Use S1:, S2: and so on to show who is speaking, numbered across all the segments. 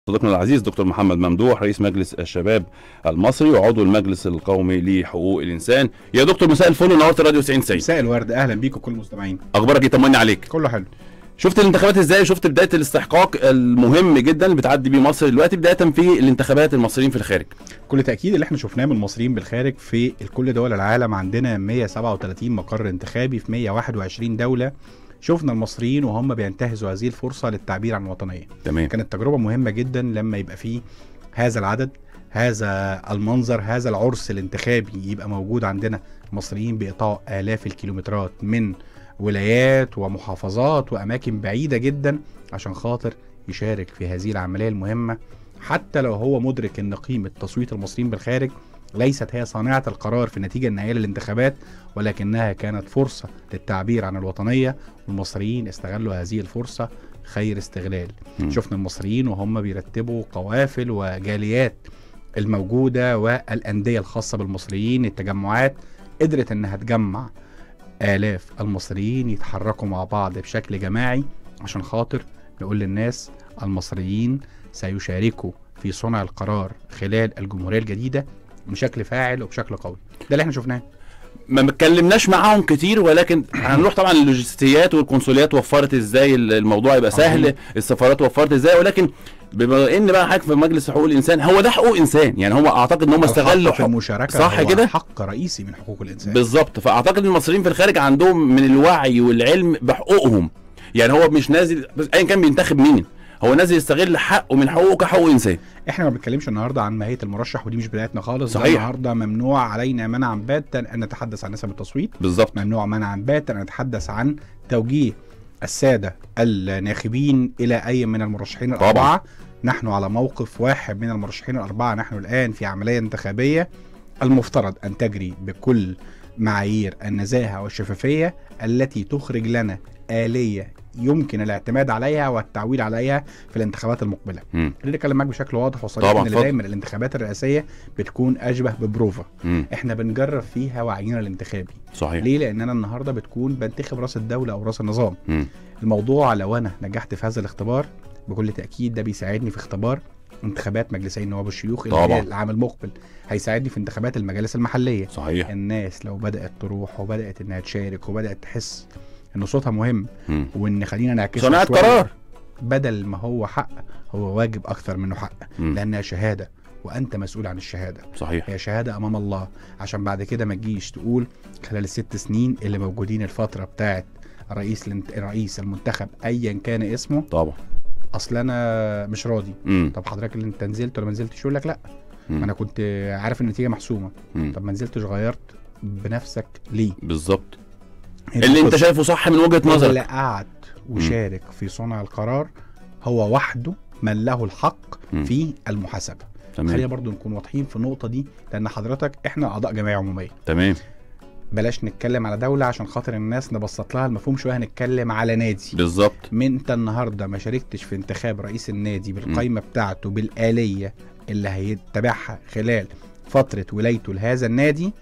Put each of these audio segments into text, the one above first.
S1: صديقنا العزيز دكتور محمد ممدوح رئيس مجلس الشباب المصري وعضو المجلس القومي لحقوق الانسان يا دكتور مساء الفل ونورت راديو 90 90
S2: مساء الورد اهلا بيكم كل المستمعين
S1: اخبارك ايه طمني عليك
S2: كله حلو
S1: شفت الانتخابات ازاي شفت بدايه الاستحقاق المهم جدا اللي بتعدي بيه مصر دلوقتي بدايه في الانتخابات المصريين في الخارج
S2: كل تاكيد اللي احنا شفناه من المصريين بالخارج في كل دول العالم عندنا 137 مقر انتخابي في 121 دوله شفنا المصريين وهم بينتهزوا هذه الفرصه للتعبير عن الوطنيه
S1: تمام
S2: كانت تجربه مهمه جدا لما يبقى فيه هذا العدد هذا المنظر هذا العرس الانتخابي يبقى موجود عندنا مصريين بإطاء آلاف الكيلومترات من ولايات ومحافظات وأماكن بعيدة جدا عشان خاطر يشارك في هذه العملية المهمة حتى لو هو مدرك أن قيمة تصويت المصريين بالخارج ليست هي صانعة القرار في النتيجة النهائية للانتخابات ولكنها كانت فرصة للتعبير عن الوطنية والمصريين استغلوا هذه الفرصة خير استغلال
S1: مم.
S2: شفنا المصريين وهم بيرتبوا قوافل وجاليات الموجودة والأندية الخاصة بالمصريين التجمعات قدرت إنها تجمع آلاف المصريين يتحركوا مع بعض بشكل جماعي عشان خاطر نقول للناس المصريين سيشاركوا في صنع القرار خلال الجمهورية الجديدة بشكل فاعل وبشكل قوي ده اللي احنا شفناه
S1: ما اتكلمناش معاهم كتير ولكن هنروح طبعا اللوجستيات والقنصليات وفرت ازاي الموضوع يبقى سهل
S2: عظيم.
S1: السفارات وفرت ازاي ولكن بما ان بقى حضرتك في مجلس حقوق الانسان هو ده حقوق انسان يعني هم اعتقد ان هم استغلوا
S2: الحق في
S1: حق
S2: المشاركة
S1: صح
S2: هو
S1: كده؟
S2: حق رئيسي من حقوق الإنسان
S1: بالظبط فاعتقد المصريين في الخارج عندهم من الوعي والعلم بحقوقهم يعني هو مش نازل بس ايا كان بينتخب مين هو نازل يستغل حقه من حقوقه كحقوق انسان
S2: احنا ما بنتكلمش النهارده عن ماهيه المرشح ودي مش بدايتنا خالص ده
S1: صحيح.
S2: النهارده ممنوع علينا منعا باتا ان نتحدث عن نسب التصويت
S1: بالظبط
S2: ممنوع منعا باتا ان نتحدث عن توجيه الساده الناخبين الى اي من المرشحين
S1: طبعاً.
S2: الاربعه نحن على موقف واحد من المرشحين الاربعه نحن الان في عمليه انتخابيه المفترض ان تجري بكل معايير النزاهه والشفافيه التي تخرج لنا اليه يمكن الاعتماد عليها والتعويل عليها في الانتخابات المقبله
S1: مم.
S2: خليني اتكلم معاك بشكل واضح وصريح
S1: طبعاً،
S2: ان
S1: اتفضل.
S2: دايما الانتخابات الرئاسيه بتكون اشبه ببروفا
S1: مم.
S2: احنا بنجرب فيها وعينا الانتخابي
S1: صحيح
S2: ليه لان انا النهارده بتكون بنتخب راس الدوله او راس النظام
S1: مم.
S2: الموضوع لو انا نجحت في هذا الاختبار بكل تاكيد ده بيساعدني في اختبار انتخابات مجلسي النواب والشيوخ اللي
S1: طبعاً.
S2: هي العام المقبل هيساعدني في انتخابات المجالس المحليه
S1: صحيح
S2: الناس لو بدات تروح وبدات انها تشارك وبدات تحس ان صوتها مهم
S1: مم.
S2: وان خلينا نعكسها
S1: صناعة
S2: شوية،
S1: قرار
S2: بدل ما هو حق هو واجب اكثر منه حق
S1: مم.
S2: لانها شهاده وانت مسؤول عن الشهاده
S1: صحيح
S2: هي شهاده امام الله عشان بعد كده ما تجيش تقول خلال الست سنين اللي موجودين الفتره بتاعت رئيس الانت... الرئيس المنتخب ايا كان اسمه
S1: طبعا
S2: اصل انا مش راضي
S1: مم.
S2: طب حضرتك اللي انت نزلت ولا ما نزلتش يقول لك لا ما
S1: مم.
S2: انا كنت عارف النتيجه محسومه
S1: مم.
S2: طب ما نزلتش غيرت بنفسك ليه
S1: بالظبط
S2: هنا
S1: اللي انت
S2: القصة.
S1: شايفه صح من وجهة
S2: اللي
S1: نظرك
S2: قعد وشارك في صنع القرار هو وحده من له الحق
S1: مم.
S2: في المحاسبه خلينا
S1: تمام
S2: برضو نكون واضحين في النقطه دي لان حضرتك احنا اعضاء جمعيه عموميه
S1: تمام
S2: بلاش نتكلم على دوله عشان خاطر الناس نبسط لها المفهوم شويه هنتكلم على نادي
S1: بالظبط
S2: من انت النهارده ما شاركتش في انتخاب رئيس النادي بالقايمه بتاعته بالاليه اللي هيتبعها خلال فتره ولايته لهذا النادي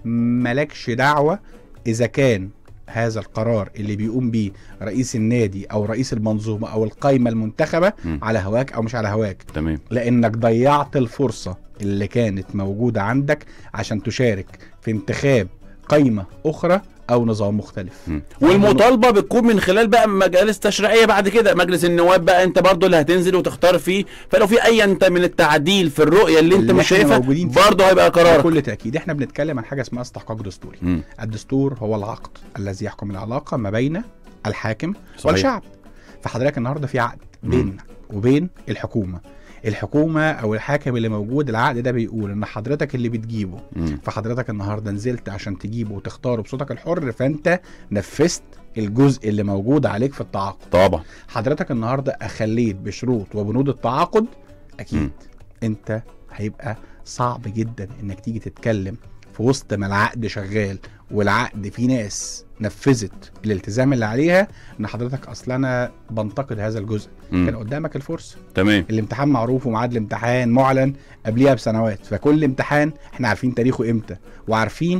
S2: مالكش دعوه اذا كان هذا القرار اللي بيقوم بيه رئيس النادي او رئيس المنظومه او القايمه المنتخبه
S1: مم.
S2: على هواك او مش على هواك
S1: تمام
S2: لانك ضيعت الفرصه اللي كانت موجوده عندك عشان تشارك في انتخاب قايمه اخرى او نظام مختلف
S1: مم. والمطالبه بتكون من خلال بقى مجالس تشريعيه بعد كده مجلس النواب بقى انت برضو اللي هتنزل وتختار فيه فلو في اي انت من التعديل في الرؤيه اللي انت
S2: اللي
S1: مش
S2: احنا
S1: شايفها
S2: موجودين فيه.
S1: برضه هيبقى قرارك
S2: بكل تاكيد احنا بنتكلم عن حاجه اسمها استحقاق دستوري
S1: مم.
S2: الدستور هو العقد الذي يحكم العلاقه ما بين الحاكم
S1: صحيح.
S2: والشعب فحضرتك النهارده في عقد بين وبين الحكومه الحكومه او الحاكم اللي موجود العقد ده بيقول ان حضرتك اللي بتجيبه
S1: مم.
S2: فحضرتك النهارده نزلت عشان تجيبه وتختاره بصوتك الحر فانت نفذت الجزء اللي موجود عليك في التعاقد
S1: طبعا
S2: حضرتك النهارده اخليت بشروط وبنود التعاقد اكيد
S1: مم.
S2: انت هيبقى صعب جدا انك تيجي تتكلم في وسط ما العقد شغال والعقد في ناس نفذت الالتزام اللي عليها ان حضرتك اصل انا بنتقد هذا الجزء كان
S1: مم.
S2: قدامك الفرصه
S1: تمام
S2: الامتحان معروف وميعاد الامتحان معلن قبليها بسنوات فكل امتحان احنا عارفين تاريخه امتى وعارفين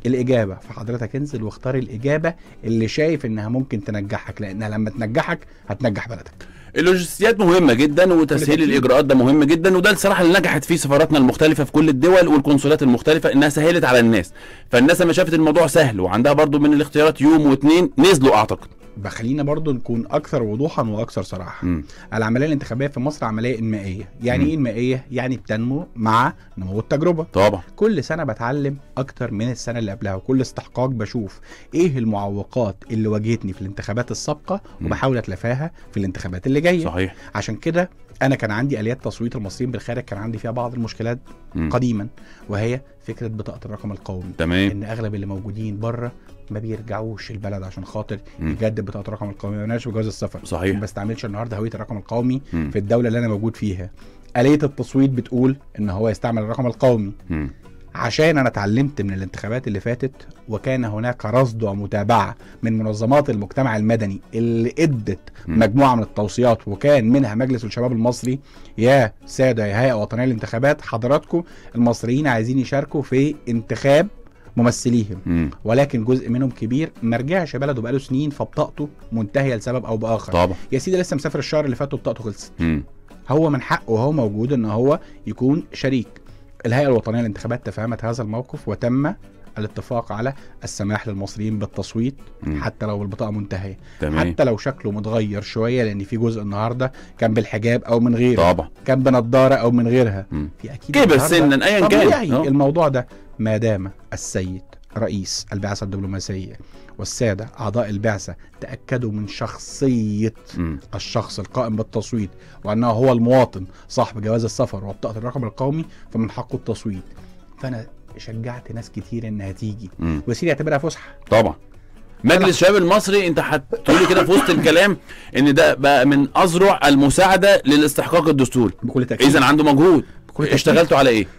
S2: الاجابه فحضرتك انزل واختار الاجابه اللي شايف انها ممكن تنجحك لانها لما تنجحك هتنجح بلدك
S1: اللوجستيات مهمه جدا وتسهيل
S2: تأكيد.
S1: الاجراءات ده مهم جدا وده الصراحه اللي نجحت فيه سفاراتنا المختلفه في كل الدول والقنصلات المختلفه انها سهلت على الناس فالناس لما شافت الموضوع سهل وعندها برضو من الاختيارات يوم واثنين نزلوا اعتقد
S2: بخلينا برضو نكون اكثر وضوحا واكثر صراحه
S1: مم.
S2: العمليه الانتخابيه في مصر عمليه انمائيه يعني
S1: مم.
S2: ايه انمائيه يعني بتنمو مع نمو التجربه
S1: طبعا
S2: كل سنه بتعلم اكتر من السنه اللي قبلها وكل استحقاق بشوف ايه المعوقات اللي واجهتني في الانتخابات السابقه
S1: مم.
S2: وبحاول اتلافاها في الانتخابات اللي جايه
S1: صحيح
S2: عشان كده انا كان عندي اليات تصويت المصريين بالخارج كان عندي فيها بعض المشكلات
S1: مم.
S2: قديما وهي فكره بطاقه الرقم القومي
S1: تمام
S2: ان اغلب اللي موجودين بره ما بيرجعوش البلد عشان خاطر
S1: مم.
S2: يجدد بطاقه الرقم القومي ما يمنعش بجواز السفر
S1: صحيح.
S2: ما بستعملش النهارده هويه الرقم القومي
S1: مم.
S2: في الدوله اللي انا موجود فيها آلية التصويت بتقول ان هو يستعمل الرقم القومي
S1: مم.
S2: عشان انا اتعلمت من الانتخابات اللي فاتت وكان هناك رصد ومتابعه من منظمات المجتمع المدني اللي ادت
S1: مم.
S2: مجموعه من التوصيات وكان منها مجلس الشباب المصري يا ساده يا هيئه وطنيه للانتخابات حضراتكم المصريين عايزين يشاركوا في انتخاب ممثليهم
S1: مم.
S2: ولكن جزء منهم كبير ما رجعش بلده بقاله سنين فبطاقته منتهيه لسبب او باخر
S1: طبعا
S2: يا سيدي لسه مسافر الشهر اللي فات وبطاقته خلصت
S1: مم.
S2: هو من حقه وهو موجود ان هو يكون شريك الهيئه الوطنيه للانتخابات تفهمت هذا الموقف وتم الاتفاق على السماح للمصريين بالتصويت
S1: مم.
S2: حتى لو البطاقه منتهيه
S1: تمام
S2: حتى لو شكله متغير شويه لان في جزء النهارده كان بالحجاب او من غيره
S1: طبعا
S2: كان بنضاره او من غيرها
S1: مم.
S2: في اكيد
S1: كبر
S2: النهاردة
S1: سنا ايا كان
S2: طبيعي
S1: آه.
S2: الموضوع ده ما دام السيد رئيس البعثه الدبلوماسيه والساده اعضاء البعثه تاكدوا من شخصيه
S1: مم.
S2: الشخص القائم بالتصويت وانه هو المواطن صاحب جواز السفر وبطاقه الرقم القومي فمن حقه التصويت فانا شجعت ناس كتير انها تيجي
S1: مم.
S2: وسيدي اعتبرها فسحه
S1: طبعا مجلس الشباب المصري انت هتقولي كده في وسط الكلام ان ده بقى من اذرع المساعده للاستحقاق الدستوري
S2: بكل تاكيد
S1: اذا عنده مجهود
S2: بكل تأكيد.
S1: اشتغلتوا على ايه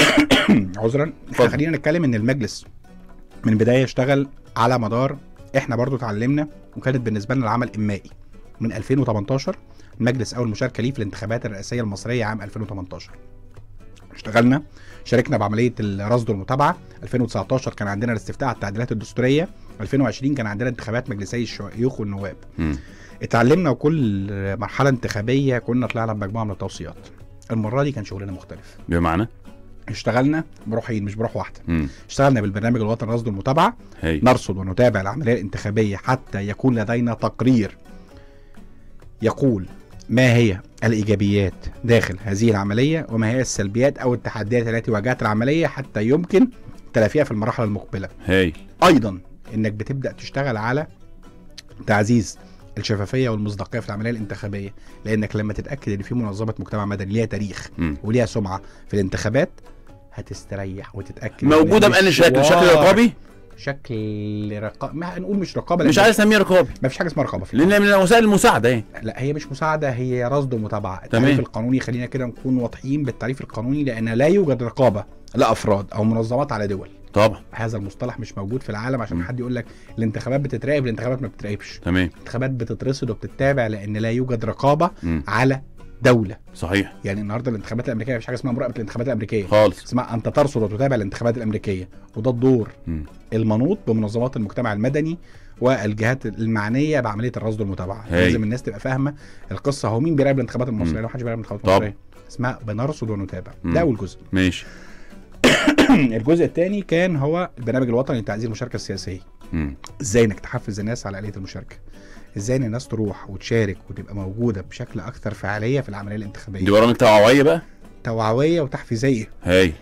S2: عذرا احنا
S1: اتفضل.
S2: خلينا نتكلم ان المجلس من البدايه اشتغل على مدار احنا برضو اتعلمنا وكانت بالنسبه لنا العمل انمائي من 2018 المجلس اول مشاركه ليه في الانتخابات الرئاسيه المصريه عام 2018 اشتغلنا شاركنا بعمليه الرصد والمتابعه 2019 كان عندنا الاستفتاء على التعديلات الدستوريه 2020 كان عندنا انتخابات مجلسي الشيوخ والنواب
S1: مم.
S2: اتعلمنا وكل مرحله انتخابيه كنا طلعنا بمجموعه من التوصيات المره دي كان شغلنا مختلف
S1: بمعنى
S2: اشتغلنا بروحين مش بروح واحده
S1: مم.
S2: اشتغلنا بالبرنامج الوطني الرصد والمتابعه
S1: هي
S2: نرصد ونتابع العمليه الانتخابيه حتى يكون لدينا تقرير يقول ما هي الايجابيات داخل هذه العمليه وما هي السلبيات او التحديات التي واجهت العمليه حتى يمكن تلافيها في المراحل المقبله
S1: هي
S2: ايضا انك بتبدا تشتغل على تعزيز الشفافيه والمصداقيه في العمليه الانتخابيه لانك لما تتاكد ان في منظمه مجتمع مدني ليها تاريخ
S1: مم.
S2: وليها سمعه في الانتخابات هتستريح وتتاكد إن
S1: موجوده
S2: مش
S1: بأنهي شكل شكل
S2: واقع.
S1: رقابي
S2: شكل رقابه ما هنقول مش رقابه
S1: مش
S2: لأن
S1: عايز اسميه رقابي
S2: ما فيش حاجه اسمها رقابه في
S1: لان من وسائل المساعده يعني
S2: لا هي مش مساعده هي رصد ومتابعه
S1: تمام.
S2: التعريف القانوني خلينا كده نكون واضحين بالتعريف القانوني لان لا يوجد رقابه لافراد او منظمات على دول
S1: طبعا
S2: هذا المصطلح مش موجود في العالم عشان
S1: م.
S2: حد يقول لك الانتخابات بتتراقب الانتخابات ما بتتراقبش
S1: تمام
S2: الانتخابات بتترصد وبتتابع لان لا يوجد رقابه
S1: مم.
S2: على دوله
S1: صحيح
S2: يعني النهارده الانتخابات الامريكيه مفيش حاجه اسمها مراقبه الانتخابات الامريكيه
S1: خالص
S2: اسمها انت ترصد وتتابع الانتخابات الامريكيه وده الدور
S1: مم.
S2: المنوط بمنظمات المجتمع المدني والجهات المعنيه بعمليه الرصد والمتابعه
S1: هاي.
S2: لازم الناس تبقى فاهمه القصه هو مين بيراقب الانتخابات المصريه
S1: مم.
S2: لو محدش بيراقب الانتخابات
S1: طبعا.
S2: المصريه اسمها بنرصد ونتابع
S1: مم.
S2: ده اول جزء
S1: ماشي
S2: الجزء الثاني كان هو البرنامج الوطني لتعزيز المشاركه السياسيه
S1: مم.
S2: ازاي انك تحفز الناس على آلية المشاركه ازاي ان الناس تروح وتشارك وتبقى موجوده بشكل اكثر فعاليه في العمليه الانتخابيه
S1: دي برامج توعويه بقى
S2: توعويه وتحفيزيه
S1: هاي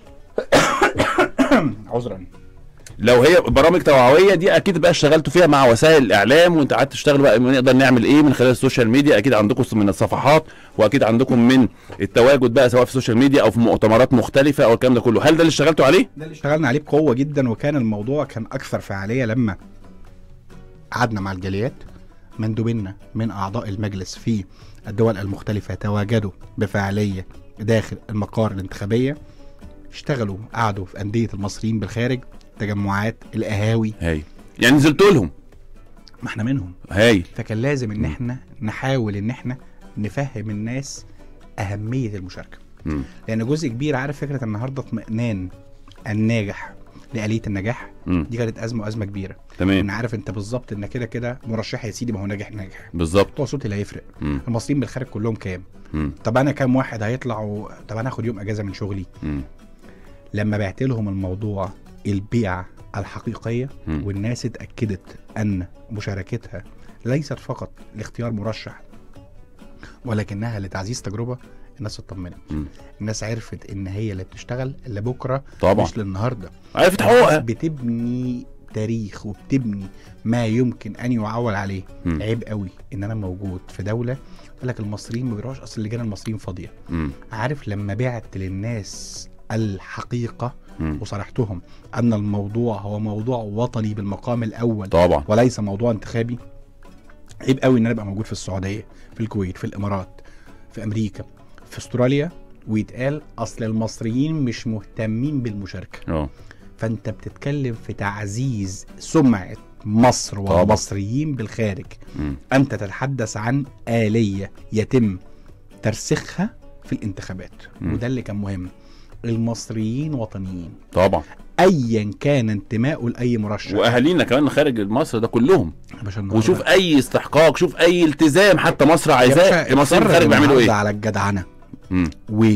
S2: عذرا
S1: لو هي برامج توعويه دي اكيد بقى اشتغلتوا فيها مع وسائل الاعلام وانت قعدت تشتغلوا بقى نقدر نعمل ايه من خلال السوشيال ميديا اكيد عندكم من الصفحات واكيد عندكم من التواجد بقى سواء في السوشيال ميديا او في مؤتمرات مختلفه او الكلام ده كله هل ده اللي اشتغلتوا عليه
S2: ده اللي اشتغلنا عليه بقوه جدا وكان الموضوع كان اكثر فعاليه لما قعدنا مع الجاليات مندوبينا من اعضاء المجلس في الدول المختلفه تواجدوا بفعاليه داخل المقار الانتخابيه اشتغلوا قعدوا في انديه المصريين بالخارج تجمعات القهاوي
S1: هاي يعني نزلتوا لهم
S2: ما احنا منهم
S1: هاي
S2: فكان لازم ان
S1: مم.
S2: احنا نحاول ان احنا نفهم الناس اهميه المشاركه
S1: مم.
S2: لان جزء كبير عارف فكره النهارده اطمئنان الناجح لآلية النجاح
S1: مم.
S2: دي كانت ازمه وازمه كبيره
S1: تمام
S2: ان عارف انت بالظبط ان كده كده مرشح يا سيدي ما هو ناجح ناجح
S1: بالظبط
S2: هو صوتي اللي هيفرق
S1: مم.
S2: المصريين بالخارج كلهم كام
S1: مم.
S2: طب انا كام واحد هيطلع و... طب انا هاخد يوم اجازه من شغلي
S1: مم.
S2: لما بعت لهم الموضوع البيعه الحقيقيه
S1: مم.
S2: والناس اتاكدت ان مشاركتها ليست فقط لاختيار مرشح ولكنها لتعزيز تجربه الناس اطمنت
S1: مم.
S2: الناس عرفت ان هي اللي بتشتغل لبكره
S1: طبعا
S2: مش للنهارده
S1: عرفت
S2: الناس
S1: حقوقها
S2: بتبني تاريخ وبتبني ما يمكن ان يعول عليه
S1: مم.
S2: عيب قوي ان انا موجود في دوله يقول لك المصريين ما بيروحوش اصل اللجان المصريين فاضيه
S1: مم.
S2: عارف لما بعت للناس الحقيقه
S1: مم.
S2: وصرحتهم ان الموضوع هو موضوع وطني بالمقام الاول
S1: طبعا
S2: وليس موضوع انتخابي عيب قوي ان انا ابقى موجود في السعوديه في الكويت في الامارات في امريكا في استراليا ويتقال اصل المصريين مش مهتمين بالمشاركه
S1: اه
S2: فانت بتتكلم في تعزيز سمعه مصر
S1: طبعا.
S2: والمصريين بالخارج
S1: مم.
S2: انت تتحدث عن اليه يتم ترسيخها في الانتخابات
S1: مم.
S2: وده اللي كان مهم المصريين وطنيين
S1: طبعا
S2: ايا كان انتمائه لاي مرشح
S1: واهالينا كمان خارج مصر ده كلهم
S2: يا باشا النهاردة-
S1: وشوف اي استحقاق شوف اي التزام حتى مصر
S2: يا
S1: عايزاه
S2: باشا
S1: المصريين
S2: اتفرج
S1: الخارج بيعملوا
S2: النهاردة
S1: ايه
S2: على الجدعنه
S1: مم.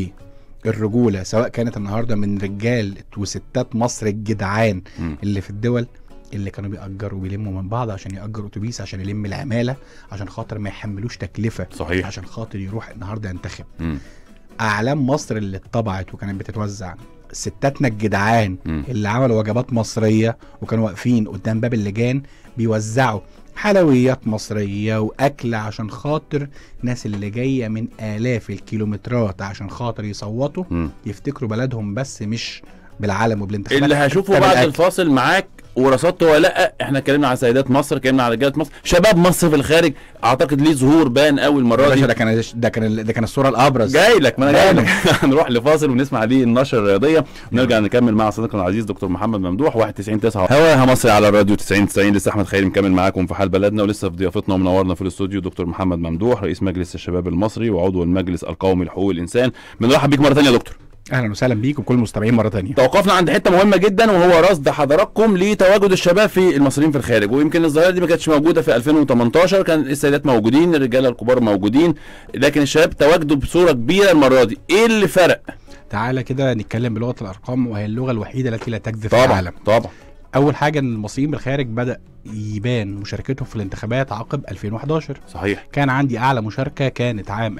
S2: والرجوله سواء كانت النهارده من رجال وستات مصر الجدعان
S1: مم.
S2: اللي في الدول اللي كانوا بيأجروا ويلموا من بعض عشان يأجر اتوبيس عشان يلم العماله عشان خاطر ما يحملوش تكلفه
S1: صحيح
S2: عشان خاطر يروح النهارده ينتخب
S1: مم.
S2: اعلام مصر اللي اتطبعت وكانت بتتوزع ستاتنا الجدعان
S1: مم.
S2: اللي عملوا وجبات مصريه وكانوا واقفين قدام باب اللجان بيوزعوا حلويات مصريه واكل عشان خاطر الناس اللي جايه من الاف الكيلومترات عشان خاطر يصوتوا
S1: مم.
S2: يفتكروا بلدهم بس مش بالعالم وبالانتخابات
S1: اللي هشوفه
S2: طب
S1: بعد
S2: الأكل.
S1: الفاصل معاك ورصدته ولا لا احنا اتكلمنا على سيدات مصر اتكلمنا على رجاله مصر شباب مصر في الخارج اعتقد ليه ظهور بان قوي
S2: يا
S1: المره
S2: باشا
S1: دي
S2: ده كان ده كان ده كان الصوره الابرز
S1: جاي لك ما انا جاي
S2: جاي
S1: لك هنروح لفاصل ونسمع دي النشره الرياضيه ونرجع نكمل مع صديقنا العزيز دكتور محمد ممدوح 91 9 هواها مصري على الراديو 90 90 لسه احمد خيري مكمل معاكم في حال بلدنا ولسه في ضيافتنا ومنورنا في الاستوديو دكتور محمد ممدوح رئيس مجلس الشباب المصري وعضو المجلس القومي لحقوق الانسان بنرحب بيك مره ثانيه يا دكتور
S2: اهلا وسهلا بيك وكل المستمعين مره تانية
S1: توقفنا عند حته مهمه جدا وهو رصد حضراتكم لتواجد الشباب في المصريين في الخارج ويمكن الظاهره دي ما كانتش موجوده في 2018 كان السيدات موجودين الرجاله الكبار موجودين لكن الشباب تواجدوا بصوره كبيره المره دي ايه اللي فرق
S2: تعالى كده نتكلم بلغه الارقام وهي اللغه الوحيده التي لا تكذب في
S1: طبعا
S2: العالم
S1: طبعا
S2: اول حاجه ان المصريين بالخارج بدا يبان مشاركتهم في الانتخابات عقب 2011
S1: صحيح
S2: كان عندي اعلى مشاركه كانت عام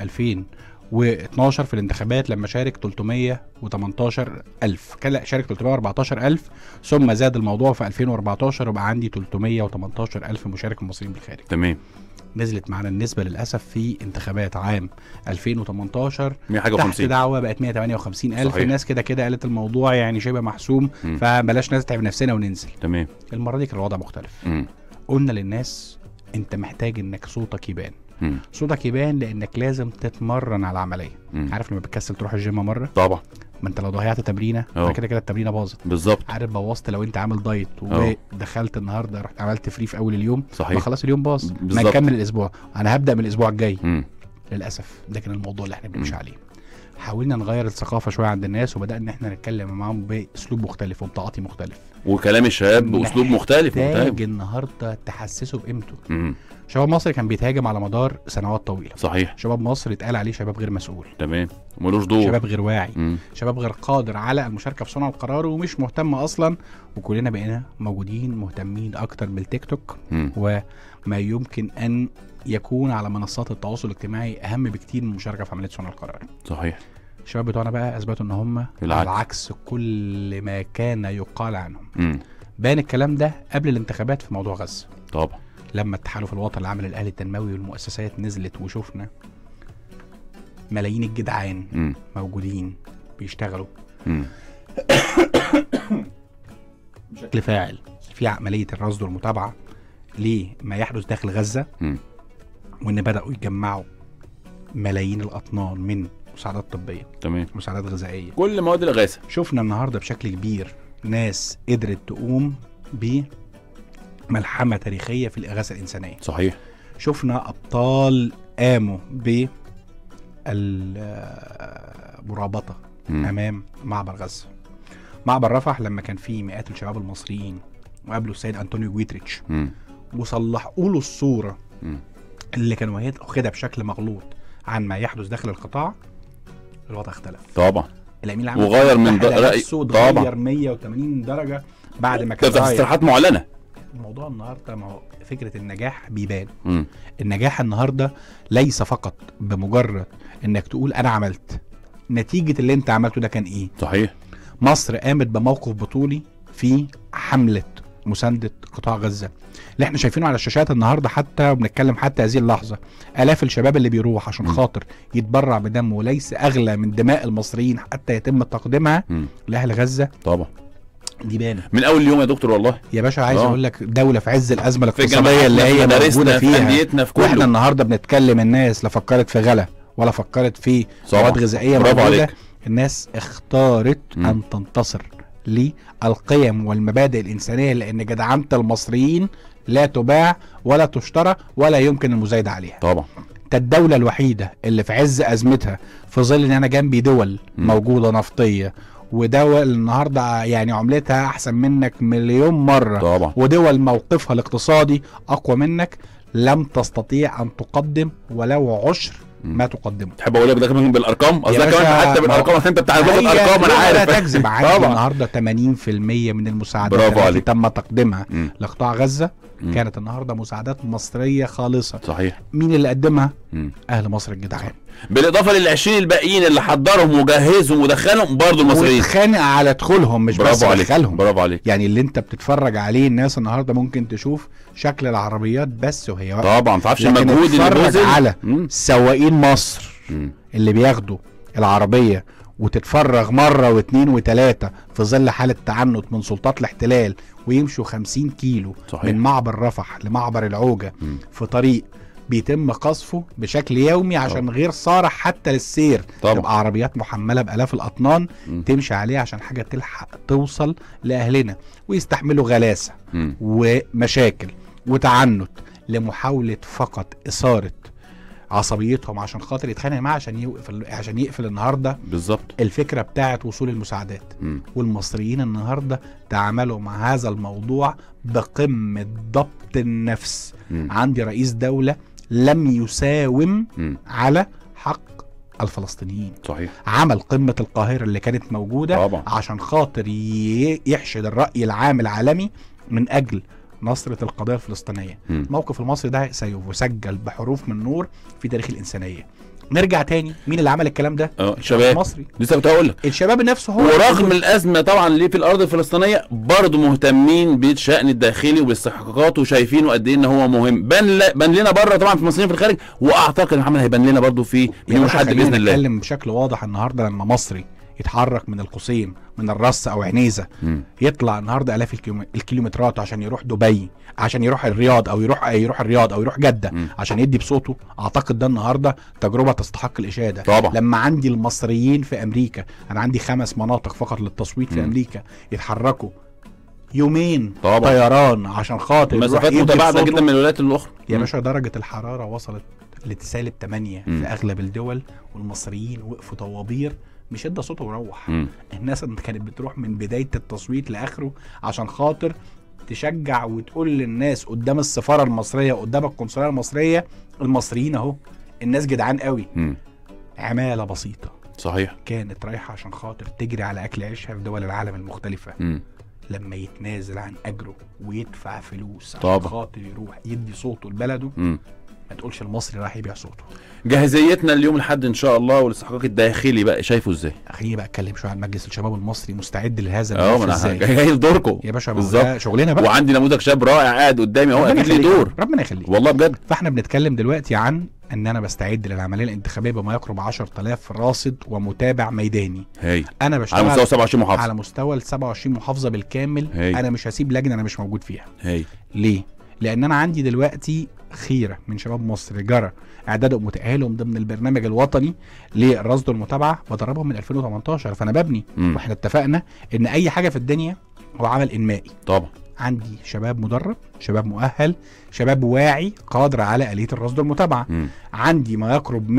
S2: 2012 في الانتخابات لما شارك 318 الف كان لا شارك 314 الف ثم زاد الموضوع في 2014 وبقى عندي 318 الف مشارك مصريين بالخارج
S1: تمام
S2: نزلت معانا النسبه للاسف في انتخابات عام 2018
S1: 100 حاجه
S2: تحت
S1: و50
S2: دعوه بقت 158 الف
S1: صحيح.
S2: الناس كده كده قالت الموضوع يعني شبه محسوم
S1: مم.
S2: فبلاش نتعب نفسنا وننزل
S1: تمام
S2: المره دي كان الوضع مختلف
S1: مم.
S2: قلنا للناس انت محتاج انك صوتك يبان
S1: مم.
S2: صوتك يبان لانك لازم تتمرن على العمليه
S1: مم.
S2: عارف لما بتكسل تروح الجيم مره
S1: طبعا
S2: ما انت لو ضيعت تمرينه
S1: أه.
S2: فكده كده التمرينه باظت
S1: بالظبط
S2: عارف بوظت لو انت عامل دايت
S1: أه.
S2: ودخلت النهارده رحت عملت فري في اول اليوم ما
S1: صحيح
S2: خلاص اليوم باظ ما
S1: بالظبط.
S2: نكمل الاسبوع انا هبدا من الاسبوع الجاي
S1: مم.
S2: للاسف ده كان الموضوع اللي احنا بنمشي
S1: مم.
S2: عليه حاولنا نغير الثقافه شويه عند الناس وبدانا ان احنا نتكلم معاهم باسلوب مختلف وبتعاطي مختلف
S1: وكلام الشباب باسلوب مختلف
S2: محتاج
S1: مختلف
S2: النهارده تحسسه بقيمته
S1: مم.
S2: شباب مصر كان بيتهاجم على مدار سنوات طويله
S1: صحيح
S2: شباب مصر اتقال عليه شباب غير مسؤول
S1: تمام ملوش دور
S2: شباب غير واعي
S1: مم.
S2: شباب غير قادر على المشاركه في صنع القرار ومش مهتم اصلا وكلنا بقينا موجودين مهتمين اكتر بالتيك توك
S1: مم.
S2: وما يمكن ان يكون على منصات التواصل الاجتماعي اهم بكتير من المشاركه في عمليه صنع القرار
S1: صحيح
S2: الشباب بتوعنا بقى اثبتوا ان هم
S1: العكس.
S2: على عكس كل ما كان يقال عنهم
S1: مم.
S2: بان الكلام ده قبل الانتخابات في موضوع غزه
S1: طبعا
S2: لما التحالف الوطني العمل الاهلي التنموي والمؤسسات نزلت وشفنا ملايين الجدعان
S1: مم.
S2: موجودين بيشتغلوا
S1: مم.
S2: بشكل فاعل في عمليه الرصد والمتابعه لما يحدث داخل غزه
S1: مم.
S2: وان بداوا يجمعوا ملايين الاطنان من مساعدات طبيه
S1: تمام
S2: مساعدات غذائيه
S1: كل مواد الاغاثه
S2: شفنا النهارده بشكل كبير ناس قدرت تقوم بملحمه تاريخيه في الاغاثه الانسانيه
S1: صحيح
S2: شفنا ابطال قاموا ب المرابطه
S1: مم.
S2: امام معبر غزه معبر رفح لما كان فيه مئات الشباب المصريين وقابلوا السيد انطونيو جويتريتش
S1: مم.
S2: وصلحوا له الصوره
S1: مم.
S2: اللي كان واخد- واخدها بشكل مغلوط عن ما يحدث داخل القطاع الوضع اختلف
S1: طبعا
S2: الامين العام
S1: وغير من
S2: فتح
S1: ده-
S2: على
S1: رأي-
S2: نفسه
S1: طبعا.
S2: اتغير 180 درجه بعد ما كان
S1: تفتح
S2: رايح.
S1: تصريحات معلنه
S2: الموضوع النهارده ما هو فكره النجاح بيبان
S1: مم.
S2: النجاح النهارده ليس فقط بمجرد انك تقول انا عملت نتيجه اللي انت عملته ده كان ايه
S1: صحيح
S2: مصر قامت بموقف بطولي في حمله مسانده قطاع غزه اللي احنا شايفينه على الشاشات النهارده حتى وبنتكلم حتى هذه اللحظه الاف الشباب اللي بيروح عشان
S1: م.
S2: خاطر يتبرع بدمه وليس اغلى من دماء المصريين حتى يتم تقديمها
S1: مم.
S2: لاهل غزه
S1: طبعا
S2: دي بانت
S1: من اول يوم يا دكتور والله
S2: يا باشا عايز
S1: آه.
S2: اقول لك دوله في عز الازمه
S1: في
S2: الاقتصاديه اللي
S1: جامعاتنا،
S2: هي
S1: في
S2: موجوده
S1: مدارسنا في
S2: فيها
S1: انديتنا في
S2: واحنا
S1: كله
S2: النهارده بنتكلم الناس لا فكرت في غلا ولا فكرت في
S1: طبعا.
S2: مواد غذائيه
S1: برافو
S2: موجوده
S1: عليك.
S2: الناس اختارت
S1: مم.
S2: ان تنتصر للقيم والمبادئ الانسانيه لان جدعنه المصريين لا تباع ولا تشترى ولا يمكن المزايده عليها
S1: طبعا
S2: انت الدوله الوحيده اللي في عز ازمتها في ظل ان انا جنبي دول
S1: مم.
S2: موجوده نفطيه ودول النهارده يعني عملتها احسن منك مليون مره
S1: طبعا
S2: ودول موقفها الاقتصادي اقوى منك لم تستطيع ان تقدم ولو عشر
S1: مم.
S2: ما تقدمه
S1: تحب اقول لك ده كمان بالارقام قصدك
S2: باشا،
S1: كمان حتى
S2: ما هو-
S1: بالارقام عشان انت بتاع لغه
S2: هي
S1: ارقام انا
S2: لا
S1: عارف
S2: لا تكذب عادي
S1: طبعا
S2: النهارده 80% من المساعدات
S1: برافو
S2: التي
S1: عليك.
S2: تم تقديمها
S1: مم.
S2: لقطاع غزه
S1: مم.
S2: كانت النهارده مساعدات مصريه خالصه
S1: صحيح
S2: مين اللي قدمها
S1: مم.
S2: اهل مصر الجدعان
S1: بالاضافه لل 20 الباقيين اللي حضرهم وجهزهم ودخلهم برضه المصريين
S2: واتخانق على دخولهم مش بس
S1: برافو عليك
S2: دخلهم
S1: برافو عليك
S2: يعني اللي انت بتتفرج عليه الناس النهارده ممكن تشوف شكل العربيات بس وهي واقفه
S1: طبعا ما تعرفش
S2: لكن
S1: المجهود اللي
S2: اتفرج
S1: بذل
S2: على
S1: مم.
S2: سواقين مصر
S1: مم.
S2: اللي بياخدوا العربية وتتفرغ مرة واتنين وتلاتة في ظل حالة تعنت من سلطات الاحتلال ويمشوا خمسين كيلو
S1: صحيح.
S2: من معبر رفح لمعبر العوجة
S1: مم.
S2: في طريق بيتم قصفه بشكل يومي عشان غير صالح حتى للسير
S1: طبعا.
S2: تبقى عربيات محملة بآلاف الأطنان
S1: مم.
S2: تمشي عليها عشان حاجة تلحق توصل لأهلنا ويستحملوا غلاسة
S1: مم.
S2: ومشاكل وتعنت لمحاولة فقط إثارة عصبيتهم عشان خاطر يتخانق معاه عشان يقفل عشان يقفل النهارده
S1: بالظبط
S2: الفكره بتاعه وصول المساعدات
S1: مم.
S2: والمصريين النهارده تعاملوا مع هذا الموضوع بقمه ضبط النفس
S1: مم.
S2: عندي رئيس دوله لم يساوم
S1: مم.
S2: على حق الفلسطينيين
S1: صحيح
S2: عمل قمه القاهره اللي كانت موجوده
S1: طبعا
S2: عشان خاطر ي- يحشد الرأي العام العالمي من أجل نصرة القضية الفلسطينية
S1: مم.
S2: الموقف المصري ده سيسجل بحروف من نور في تاريخ الإنسانية نرجع تاني مين اللي عمل الكلام ده
S1: اه
S2: الشباب
S1: شباب
S2: المصري
S1: لسه كنت هقول لك
S2: الشباب نفسه هو
S1: ورغم الازمه طبعا اللي في الارض الفلسطينيه برضه مهتمين بالشان الداخلي وبالاستحقاقات وشايفينه قد ايه ان هو مهم بان ل... بان لنا بره طبعا في المصريين في الخارج واعتقد ان محمد هيبان لنا برضه في من
S2: يا
S1: يوم
S2: باشا
S1: الاحد
S2: خلينا
S1: باذن الله
S2: نتكلم بشكل واضح النهارده لما مصري يتحرك من القصيم من الرص او عنيزه
S1: مم.
S2: يطلع النهارده الاف الكيلوم- الكيلومترات عشان يروح دبي عشان يروح الرياض او يروح يروح الرياض او يروح جده
S1: مم.
S2: عشان يدي بصوته اعتقد ده النهارده تجربه تستحق الاشاده
S1: طبعا.
S2: لما عندي المصريين في امريكا انا عندي خمس مناطق فقط للتصويت في
S1: مم.
S2: امريكا يتحركوا يومين
S1: طبعا.
S2: طيران عشان خاطر يروح
S1: مسافات
S2: يدي
S1: متباعده
S2: بصوته.
S1: جدا من الولايات الاخرى
S2: يا
S1: مم.
S2: باشا درجة الحرارة وصلت لسالب 8
S1: مم.
S2: في أغلب الدول والمصريين وقفوا طوابير مش ادى صوته وروح
S1: مم.
S2: الناس اللي كانت بتروح من بداية التصويت لآخره عشان خاطر تشجع وتقول للناس قدام السفارة المصرية قدام القنصلية المصرية المصريين أهو الناس جدعان قوي
S1: مم.
S2: عمالة بسيطة
S1: صحيح
S2: كانت رايحة عشان خاطر تجري على أكل عيشها في دول العالم المختلفة
S1: مم.
S2: لما يتنازل عن أجره ويدفع فلوس عشان
S1: طبعا.
S2: خاطر يروح يدي صوته لبلده
S1: مم.
S2: ما تقولش المصري راح يبيع صوته
S1: جاهزيتنا اليوم لحد ان شاء الله والاستحقاق الداخلي بقى شايفه ازاي؟
S2: خليني بقى اتكلم شويه عن مجلس الشباب المصري مستعد لهذا
S1: اه
S2: الملف
S1: ما انا
S2: ازاي
S1: جاي لدوركم
S2: يا باشا ما هو
S1: بالظبط.
S2: ده شغلنا بقى
S1: وعندي نموذج شاب رائع قاعد قدامي اهو
S2: ربنا
S1: اكيد ليه
S2: يخليك
S1: دور
S2: ربنا يخليك
S1: والله بجد
S2: فاحنا بنتكلم دلوقتي عن ان انا بستعد للعمليه الانتخابيه بما يقرب 10000 راصد ومتابع ميداني
S1: هاي
S2: انا
S1: على
S2: بشتغل
S1: مستوى 27 محافظه
S2: على مستوى ال 27 محافظه بالكامل
S1: هاي.
S2: انا مش هسيب لجنه انا مش موجود فيها
S1: هاي
S2: ليه لان انا عندي دلوقتي خيره من شباب مصر جرى اعدادهم وتاهيلهم ضمن البرنامج الوطني للرصد والمتابعه بدربهم من 2018 فانا ببني
S1: مم.
S2: واحنا اتفقنا ان اي حاجه في الدنيا هو عمل انمائي
S1: طبعا
S2: عندي شباب مدرب شباب مؤهل شباب واعي قادر على آلية الرصد والمتابعة
S1: مم.
S2: عندي ما يقرب من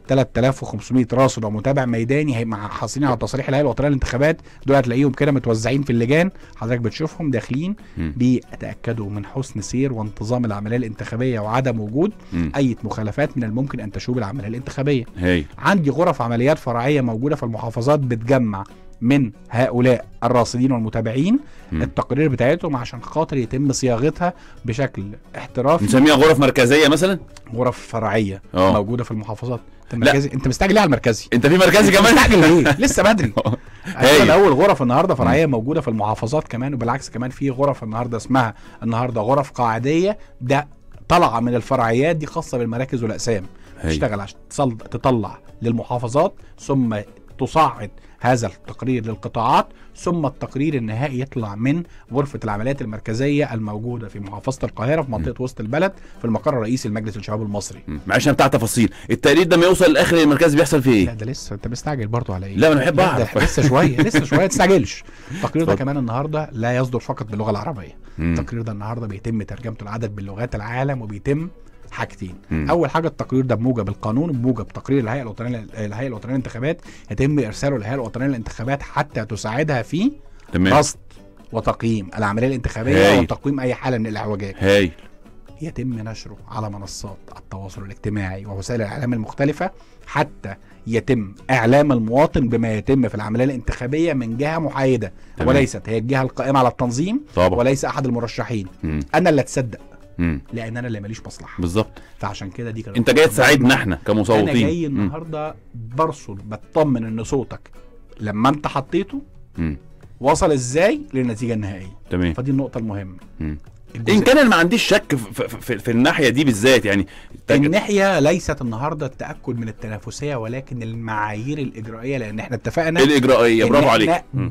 S2: 3500 راصد ومتابع ميداني هي- مع حاصلين على تصريح الهيئه الوطنيه للانتخابات دول هتلاقيهم كده متوزعين في اللجان حضرتك بتشوفهم داخلين
S1: مم.
S2: بيتاكدوا من حسن سير وانتظام العمليه الانتخابيه وعدم وجود
S1: مم.
S2: اي مخالفات من الممكن ان تشوب العمليه الانتخابيه
S1: هاي
S2: عندي غرف عمليات فرعيه موجوده في المحافظات بتجمع من هؤلاء الراصدين والمتابعين
S1: مم.
S2: التقارير بتاعتهم عشان خاطر يتم صياغتها بشكل احترافي
S1: نسميها غرف مركزيه مثلا
S2: غرف فرعيه
S1: اه.
S2: موجوده في المحافظات انت المركزي انت مستعجل ليه على المركزي
S1: انت في مركزي
S2: انت
S1: كمان
S2: مستعجل ليه لسه بدري
S1: هايل.
S2: انا الاول غرف النهارده فرعيه موجوده في المحافظات كمان وبالعكس كمان في غرف النهارده اسمها النهارده غرف قاعديه ده طالعه من الفرعيات دي خاصه بالمراكز والاقسام
S1: هاي.
S2: تشتغل عشان تصل- تطلع للمحافظات ثم تصعد هذا التقرير للقطاعات ثم التقرير النهائي يطلع من غرفة العمليات المركزية الموجودة في محافظة القاهرة في منطقة وسط البلد في المقر الرئيسي لمجلس الشباب المصري
S1: مم. معلش انا بتاع تفاصيل التقرير ده ما يوصل لاخر المركز بيحصل فيه
S2: لا
S1: ايه
S2: ده لسه انت مستعجل برضو على ايه
S1: لا، أنا بحب
S2: لا،
S1: أعرف.
S2: ده لسه شويه لسه شويه ما تستعجلش التقرير ده
S1: اتفضل.
S2: كمان النهارده لا يصدر فقط باللغه العربيه
S1: مم.
S2: التقرير ده النهارده بيتم ترجمته لعدد من لغات العالم وبيتم حاجتين
S1: مم.
S2: اول حاجه التقرير ده بموجب القانون بموجب تقرير الهيئه الوطنيه الهيئه الوطنيه للانتخابات يتم ارساله للهيئه الوطنيه للانتخابات حتى تساعدها في
S1: تمام
S2: رصد وتقييم العمليه الانتخابيه
S1: هايل.
S2: وتقويم اي حاله من الاعوجاج
S1: هاي
S2: يتم نشره على منصات التواصل الاجتماعي ووسائل الاعلام المختلفه حتى يتم اعلام المواطن بما يتم في العمليه الانتخابيه من جهه محايده
S1: تمام.
S2: وليست هي الجهه القائمه على التنظيم
S1: طبعا
S2: وليس احد المرشحين
S1: مم.
S2: انا اللي اتصدق
S1: مم.
S2: لان انا اللي ماليش مصلحه
S1: بالظبط
S2: فعشان كده دي كانت
S1: انت جاي تساعدنا احنا
S2: انا
S1: كمصوتين
S2: جاي
S1: مم.
S2: النهارده برصد بطمن ان صوتك لما انت حطيته
S1: مم.
S2: وصل ازاي للنتيجه النهائيه
S1: تمام
S2: فدي النقطه المهمه
S1: مم.
S2: الجزء
S1: ان كان انا ما عنديش شك في, في, في, في الناحيه دي بالذات يعني
S2: الناحيه ليست النهارده التاكد من التنافسيه ولكن المعايير الاجرائيه لان احنا اتفقنا
S1: الاجرائيه
S2: إن
S1: برافو
S2: إحنا
S1: عليك مم.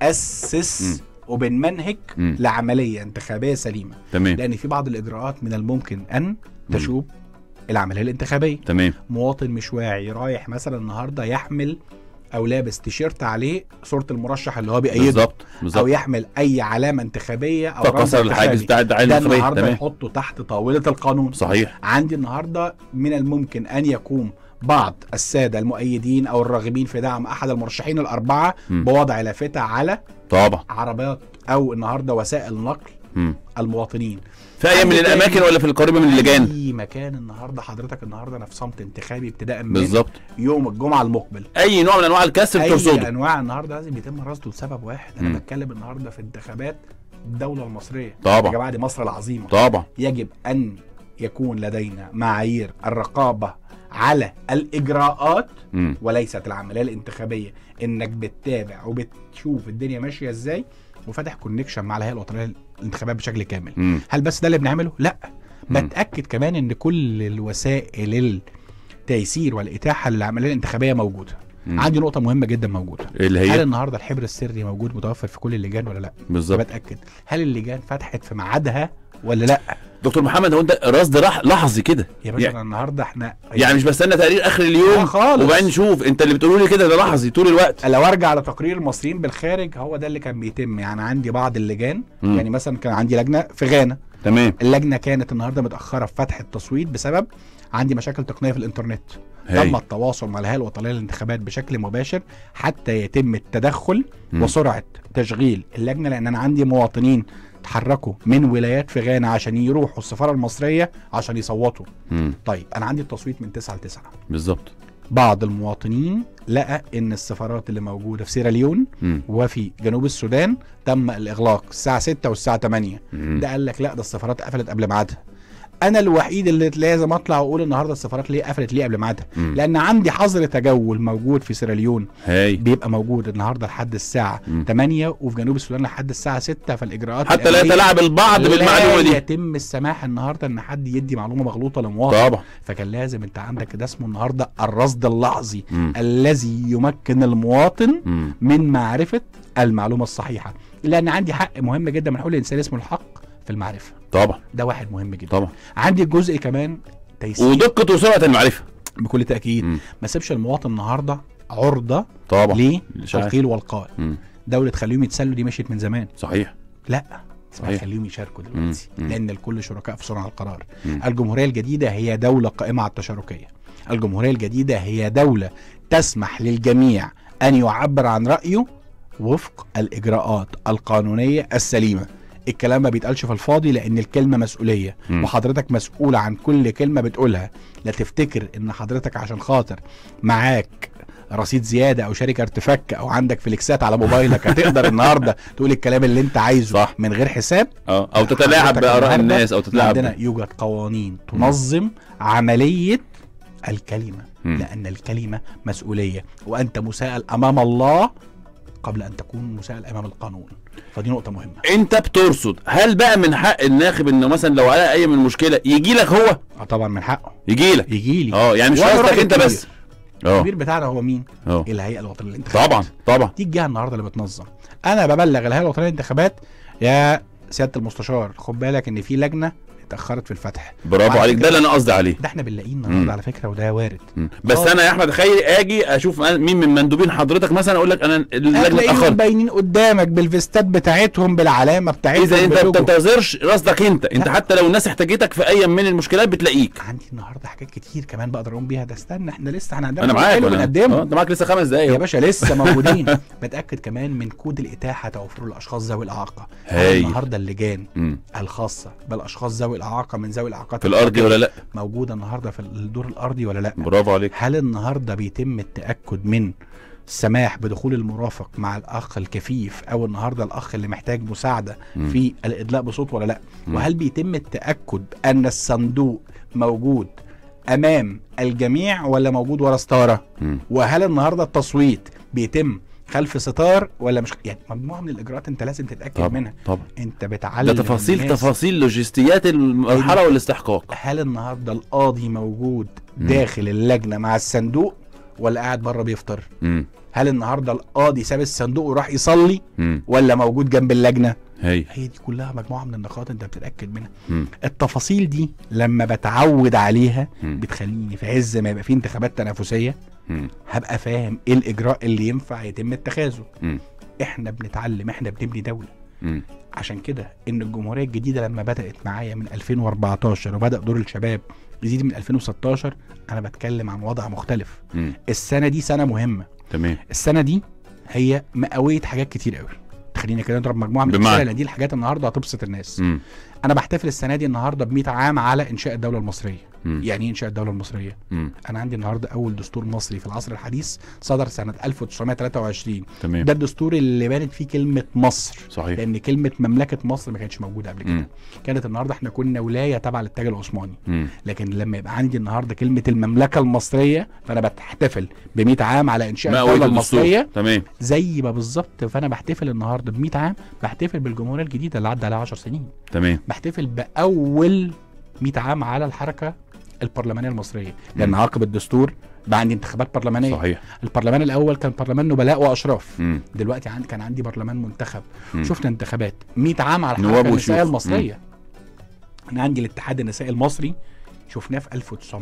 S2: بنأسس
S1: مم.
S2: وبنمنهج
S1: مم.
S2: لعمليه انتخابيه سليمه
S1: تمام
S2: لان في بعض الاجراءات من الممكن ان تشوب العمليه الانتخابيه
S1: تمام
S2: مواطن مش واعي رايح مثلا النهارده يحمل او لابس تيشيرت عليه صوره المرشح اللي هو بيأيده
S1: بالظبط
S2: او
S1: بالظبط
S2: يحمل اي علامه انتخابيه او رمز
S1: فكسر الحاجز
S2: انتخابي.
S1: بتاع الدعايه
S2: ده
S1: الانتخابيه
S2: النهارده
S1: تمام
S2: يحطه تحت طاوله القانون
S1: صحيح
S2: عندي النهارده من الممكن ان يقوم بعض الساده المؤيدين او الراغبين في دعم احد المرشحين الاربعه
S1: مم.
S2: بوضع لافته على
S1: طبعا
S2: عربيات او النهارده وسائل نقل
S1: مم.
S2: المواطنين
S1: في اي من
S2: عندي تاني-
S1: الاماكن ولا في القريبه من اللجان
S2: اي مكان النهارده حضرتك النهارده انا في صمت انتخابي ابتداء من
S1: بالظبط
S2: يوم الجمعه المقبل
S1: اي نوع من انواع الكسر
S2: اي
S1: بترصده
S2: انواع النهارده لازم يتم رصده لسبب واحد انا
S1: مم.
S2: بتكلم النهارده في انتخابات الدوله المصريه
S1: طبعا.
S2: يا جماعه دي مصر العظيمه
S1: طبعا
S2: يجب ان يكون لدينا معايير الرقابه على الاجراءات
S1: مم.
S2: وليست العمليه الانتخابيه انك بتتابع وبتشوف الدنيا ماشيه ازاي وفاتح كونكشن مع الهيئه الوطنيه للانتخابات بشكل كامل
S1: مم.
S2: هل بس ده اللي بنعمله لا
S1: مم.
S2: بتاكد كمان ان كل الوسائل التيسير والاتاحه للعمليه الانتخابيه موجوده
S1: مم.
S2: عندي نقطه مهمه جدا موجوده
S1: اللي
S2: هل
S1: هي
S2: النهارده الحبر السري موجود متوفر في كل اللجان ولا لا
S1: بالظبط
S2: بتاكد هل اللجان فتحت في ميعادها ولا لا
S1: دكتور محمد هو انت رصد رح- لحظي كده
S2: يا باشا
S1: يعني-
S2: أنا النهارده احنا
S1: يعني مش بستنى تقرير اخر اليوم
S2: لا خالص.
S1: وبعدين نشوف انت اللي بتقوله لي كده ده لحظي طول الوقت
S2: لو ارجع لتقرير المصريين بالخارج هو ده اللي كان بيتم يعني عندي بعض اللجان
S1: مم.
S2: يعني مثلا كان عندي لجنه في غانا
S1: تمام
S2: اللجنه كانت النهارده متاخره في فتح التصويت بسبب عندي مشاكل تقنيه في الانترنت
S1: هاي.
S2: تم التواصل مع الهيئه الوطنيه للانتخابات بشكل مباشر حتى يتم التدخل
S1: مم.
S2: وسرعه تشغيل اللجنه لان انا عندي مواطنين تحركوا من ولايات في غانا عشان يروحوا السفاره المصريه عشان يصوتوا
S1: مم.
S2: طيب انا عندي التصويت من 9 ل 9
S1: بالظبط
S2: بعض المواطنين لقى ان السفارات اللي موجوده في سيراليون
S1: مم.
S2: وفي جنوب السودان تم الاغلاق الساعه 6 والساعه 8
S1: مم.
S2: ده قال لك لا ده السفارات قفلت قبل ميعادها انا الوحيد اللي لازم اطلع واقول النهارده السفارات ليه قفلت ليه قبل ميعادها
S1: مم.
S2: لان عندي حظر تجول موجود في سيراليون
S1: هاي
S2: بيبقى موجود النهارده لحد الساعه
S1: مم.
S2: 8 وفي جنوب السودان لحد الساعه 6 فالاجراءات
S1: حتى لا
S2: الأولية
S1: يتلاعب البعض بالمعلومه
S2: لا
S1: دي
S2: يتم السماح النهارده ان حد يدي معلومه مغلوطه لمواطن
S1: طبعا
S2: فكان لازم انت عندك ده اسمه النهارده الرصد اللحظي
S1: مم.
S2: الذي يمكن المواطن
S1: مم.
S2: من معرفه المعلومه الصحيحه لان عندي حق مهم جدا من حقوق الانسان اسمه الحق في المعرفه
S1: طبعا
S2: ده واحد مهم جدا
S1: طبعا
S2: عندي جزء كمان تيسير
S1: ودقه وسرعه المعرفه
S2: بكل تاكيد
S1: مم.
S2: ما سيبش المواطن النهارده عرضه
S1: طبعا
S2: ليه
S1: الإشاعات.
S2: القيل والقال
S1: مم.
S2: دوله خليهم يتسلوا دي مشيت من زمان
S1: صحيح
S2: لا
S1: صحيح.
S2: خليهم يشاركوا دلوقتي
S1: مم. مم.
S2: لان الكل شركاء في صنع القرار
S1: مم.
S2: الجمهوريه الجديده هي دوله قائمه على التشاركيه الجمهوريه الجديده هي دوله تسمح للجميع ان يعبر عن رايه وفق الاجراءات القانونيه السليمه الكلام ما بيتقالش في الفاضي لان الكلمه مسؤوليه
S1: مم.
S2: وحضرتك مسؤول عن كل كلمه بتقولها لا تفتكر ان حضرتك عشان خاطر معاك رصيد زياده او شركه ارتفاك او عندك فليكسات على موبايلك هتقدر النهارده تقول الكلام اللي انت عايزه
S1: صح.
S2: من غير حساب
S1: اه او تتلاعب
S2: حضرتك
S1: باراء
S2: النهاردة
S1: الناس او تتلاعب
S2: عندنا يوجد قوانين تنظم عمليه الكلمه
S1: مم.
S2: لان الكلمه مسؤوليه وانت مساءل امام الله قبل ان تكون مساءل امام القانون فدي نقطه مهمه
S1: انت بترصد هل بقى من حق الناخب انه مثلا لو على اي من مشكله يجي لك هو
S2: اه طبعا من حقه
S1: يجي لك
S2: يجي لي
S1: اه يعني مش
S2: وأنا
S1: قصدك
S2: راجل
S1: انت
S2: كبير.
S1: بس اه
S2: الكبير بتاعنا هو مين
S1: اه
S2: الهيئه الوطنيه للانتخابات
S1: طبعا طبعا
S2: دي الجهه النهارده اللي بتنظم انا ببلغ الهيئه الوطنيه للانتخابات يا سياده المستشار خد بالك ان في لجنه اتاخرت في الفتح
S1: برافو
S2: وعلى
S1: عليك ده
S2: فكرة-
S1: اللي انا قصدي عليه
S2: ده احنا بنلاقيه
S1: مم.
S2: النهارده على فكره وده وارد
S1: مم. بس
S2: آه.
S1: انا يا احمد خيري اجي اشوف مين من مندوبين حضرتك مثلا اقول لك انا اللجنه
S2: هتلاقيهم
S1: اتاخرت
S2: باينين قدامك بالفيستات بتاعتهم بالعلامه بتاعتهم
S1: اذا انت ما
S2: باللوجو.
S1: بتنتظرش رصدك انت انت
S2: لا.
S1: حتى لو الناس احتاجتك في اي من المشكلات بتلاقيك
S2: عندي النهارده حاجات كتير كمان بقدر اقوم بيها ده استنى احنا لسه احنا عندنا
S1: انا
S2: حاجات
S1: معاك
S2: حلوة
S1: أنا-
S2: بنقدمه
S1: اه انت معاك لسه خمس
S2: يا
S1: دقايق
S2: باشا لسه موجودين بتاكد كمان من كود الاتاحه توفره للاشخاص ذوي الاعاقه
S1: هايل.
S2: النهارده اللجان
S1: مم.
S2: الخاصه بالاشخاص ذوي الاعاقه من ذوي الاعاقات
S1: في الارض ولا لا
S2: موجوده النهارده في الدور الارضي ولا لا
S1: برافو عليك
S2: هل النهارده بيتم التاكد من السماح بدخول المرافق مع الاخ الكفيف او النهارده الاخ اللي محتاج مساعده
S1: مم.
S2: في الادلاء بصوت ولا لا
S1: مم.
S2: وهل بيتم التاكد ان الصندوق موجود امام الجميع ولا موجود ورا ستاره
S1: مم.
S2: وهل النهارده التصويت بيتم خلف ستار ولا مش يعني مجموعه من الاجراءات انت لازم تتاكد
S1: طبعا
S2: منها
S1: طبعا
S2: انت بتعلم
S1: ده تفاصيل
S2: الناس
S1: تفاصيل لوجستيات المرحله والاستحقاق
S2: هل النهارده القاضي موجود
S1: مم.
S2: داخل اللجنه مع الصندوق ولا قاعد بره بيفطر
S1: مم.
S2: هل النهارده القاضي ساب الصندوق وراح يصلي
S1: مم.
S2: ولا موجود جنب اللجنه
S1: هي
S2: هي دي كلها مجموعه من النقاط انت بتتاكد منها
S1: مم.
S2: التفاصيل دي لما بتعود عليها
S1: مم.
S2: بتخليني في عز ما يبقى في انتخابات تنافسيه
S1: مم.
S2: هبقى فاهم ايه الاجراء اللي ينفع يتم اتخاذه
S1: مم.
S2: احنا بنتعلم احنا بنبني دوله
S1: مم.
S2: عشان كده ان الجمهوريه الجديده لما بدات معايا من 2014 وبدا دور الشباب يزيد من 2016 انا بتكلم عن وضع مختلف
S1: مم.
S2: السنه دي سنه مهمه
S1: تمام
S2: السنه دي هي مئويه حاجات كتير قوي خلينا كده نضرب مجموعه من
S1: بمعنى؟
S2: الامثله لان دي الحاجات النهارده هتبسط الناس
S1: مم.
S2: انا بحتفل السنه دي النهارده ب 100 عام على انشاء الدوله المصريه
S1: مم.
S2: يعني ايه انشاء الدوله المصريه
S1: مم.
S2: انا عندي النهارده اول دستور مصري في العصر الحديث صدر سنه 1923
S1: تمام
S2: ده الدستور اللي بانت فيه كلمه مصر
S1: صحيح
S2: لان كلمه مملكه مصر ما كانتش موجوده قبل كده
S1: مم.
S2: كانت النهارده احنا كنا ولايه تابعه للتاج العثماني
S1: مم.
S2: لكن لما يبقى عندي النهارده كلمه المملكه المصريه فانا بحتفل ب 100 عام على انشاء
S1: مئوية
S2: الدوله
S1: الدستور.
S2: المصريه
S1: تمام
S2: زي ما بالظبط فانا بحتفل النهارده ب 100 عام بحتفل بالجمهوريه الجديده اللي عدى عليها 10 سنين
S1: تمام
S2: بحتفل باول 100 عام على الحركه البرلمانيه المصريه لان
S1: مم.
S2: عقب الدستور بقى عندي انتخابات برلمانيه
S1: صحيح
S2: البرلمان الاول كان برلمان نبلاء واشراف
S1: مم.
S2: دلوقتي عندي كان عندي برلمان منتخب
S1: مم.
S2: شفنا انتخابات 100 عام على
S1: نواب
S2: الحركه
S1: وشيوخ.
S2: النسائيه المصريه انا عندي الاتحاد النسائي المصري شفناه في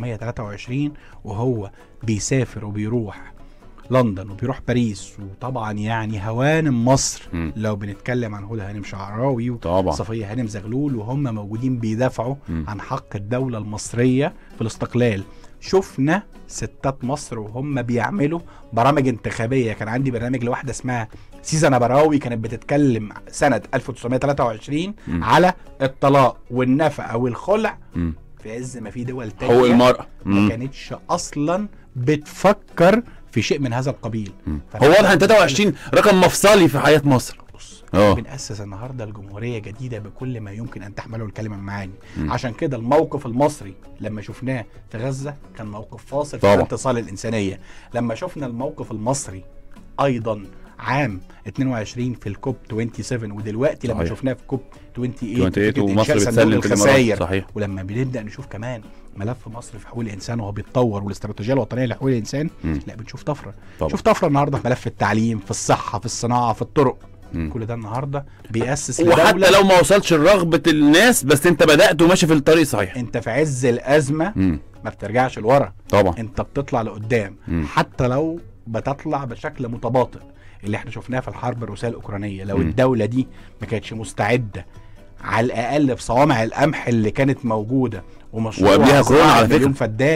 S2: 1923 وهو بيسافر وبيروح لندن وبيروح باريس وطبعا يعني هوانم مصر
S1: مم.
S2: لو بنتكلم عن هدى هانم شعراوي
S1: طبعا
S2: وصفيه هانم زغلول وهم موجودين بيدافعوا
S1: مم.
S2: عن حق الدوله المصريه في الاستقلال شفنا ستات مصر وهم بيعملوا برامج انتخابيه كان عندي برنامج لواحده اسمها سيزا نبراوي كانت بتتكلم سنه 1923
S1: مم.
S2: على الطلاق والنفقه والخلع
S1: مم.
S2: في عز ما في دول تانية
S1: حقوق المرأة
S2: ما
S1: مم.
S2: كانتش اصلا بتفكر في شيء من هذا القبيل
S1: مم.
S2: فأنا
S1: هو واضح ان 23 رقم مفصلي في حياة مصر
S2: بص
S1: اه
S2: بنأسس النهارده الجمهوريه جديده بكل ما يمكن ان تحمله الكلمه من معاني
S1: مم.
S2: عشان كده الموقف المصري لما شفناه في غزه كان موقف فاصل في
S1: طبعا.
S2: الانتصال الانسانيه لما شفنا الموقف المصري ايضا عام 22 في الكوب 27 ودلوقتي لما
S1: صحيح.
S2: شفناه في كوب 28
S1: 28
S2: فكرة
S1: ومصر
S2: إنشاء صندوق
S1: بتسلم في الامارات
S2: الخسائر
S1: صحيح
S2: ولما بنبدا نشوف كمان ملف مصر في حقوق الانسان وهو بيتطور والاستراتيجيه الوطنيه لحقوق الانسان
S1: مم.
S2: لا بنشوف طفره
S1: طبعا
S2: شوف طفره النهارده في ملف التعليم في الصحه في الصناعه في الطرق
S1: مم.
S2: كل ده النهارده بيأسس
S1: وحتى
S2: لدولة
S1: لو ما وصلش لرغبة الناس بس انت بدأت وماشي في الطريق صحيح
S2: انت في عز الازمه
S1: مم.
S2: ما بترجعش لورا
S1: طبعا
S2: انت بتطلع لقدام
S1: مم.
S2: حتى لو بتطلع بشكل متباطئ اللي احنا شفناه في الحرب الروسيه الاوكرانيه لو
S1: مم.
S2: الدوله دي ما كانتش مستعده على الاقل في صوامع القمح اللي كانت موجوده ومشروع
S1: وقبلها كورونا
S2: زراعة
S1: على فكرة.
S2: مليون فدان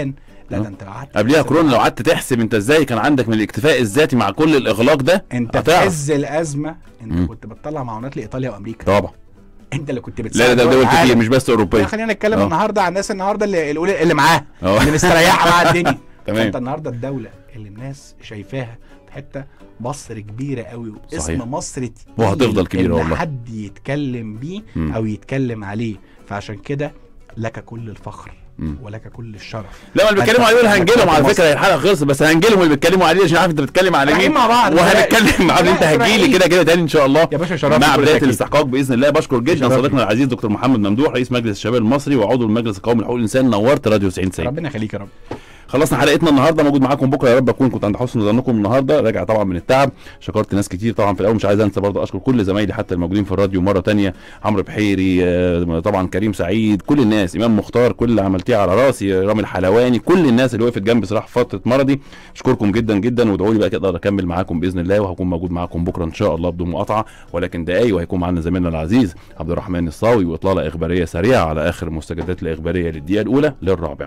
S2: لا
S1: آه.
S2: ده انت قعدت
S1: قبليها
S2: تحسب-
S1: كورونا لو قعدت تحسب انت ازاي كان عندك من الاكتفاء الذاتي مع كل الاغلاق ده
S2: انت في
S1: هتعرف.
S2: عز الازمه انت
S1: مم.
S2: كنت بتطلع معونات لايطاليا وامريكا
S1: طبعا
S2: انت اللي كنت
S1: لا
S2: بتساعد
S1: لا ده دول
S2: العالم.
S1: كتير مش بس
S2: لا
S1: اوروبيه
S2: خلينا نتكلم
S1: اه.
S2: النهارده عن الناس النهارده اللي اللي, اللي معاها
S1: اه.
S2: اللي مستريحه مع الدنيا
S1: تمام.
S2: فانت النهارده الدوله اللي الناس شايفاها في حته مصر كبيره قوي
S1: صحيح.
S2: اسم مصر تقيل
S1: وهتفضل كبيرة
S2: إن
S1: والله.
S2: حد يتكلم بيه
S1: مم.
S2: او يتكلم عليه فعشان كده لك كل الفخر
S1: مم.
S2: ولك كل الشرف
S1: لا ما اللي بيتكلموا عليه دول
S2: أنت-
S1: هنجيلهم على
S2: أنت
S1: فكره هي الحلقه خلصت بس هنجيلهم اللي بيتكلموا عليه عشان عارف انت بتتكلم على
S2: رايحين
S1: مين
S2: مع بعض
S1: وهنتكلم مع
S2: لا،
S1: انت هتجيلي
S2: رايحين.
S1: كده كده تاني ان شاء الله
S2: يا باشا شرفت
S1: مع
S2: بكل
S1: بدايه
S2: تأكيد.
S1: الاستحقاق باذن الله بشكر جدا
S2: شرفني.
S1: صديقنا العزيز دكتور محمد ممدوح رئيس مجلس الشباب المصري وعضو المجلس القومي لحقوق الانسان نورت راديو 90 سنه
S2: ربنا يخليك يا رب
S1: خلصنا حلقتنا النهارده موجود معاكم بكره يا رب اكون كنت عند حسن ظنكم النهارده راجع طبعا من التعب شكرت ناس كتير طبعا في الاول مش عايز انسى برضه اشكر كل زمايلي حتى الموجودين في الراديو مره تانية عمرو بحيري آه، طبعا كريم سعيد كل الناس امام مختار كل اللي عملتيه على راسي رامي الحلواني كل الناس اللي وقفت جنبي صراحه في فتره مرضي اشكركم جدا جدا وادعوا لي بقى كده اقدر اكمل معاكم باذن الله وهكون موجود معاكم بكره ان شاء الله بدون مقاطعه ولكن دقايق وهيكون معانا زميلنا العزيز عبد الرحمن الصاوي واطلاله اخباريه سريعه على اخر المستجدات الاخباريه للدقيقه الاولى للرابع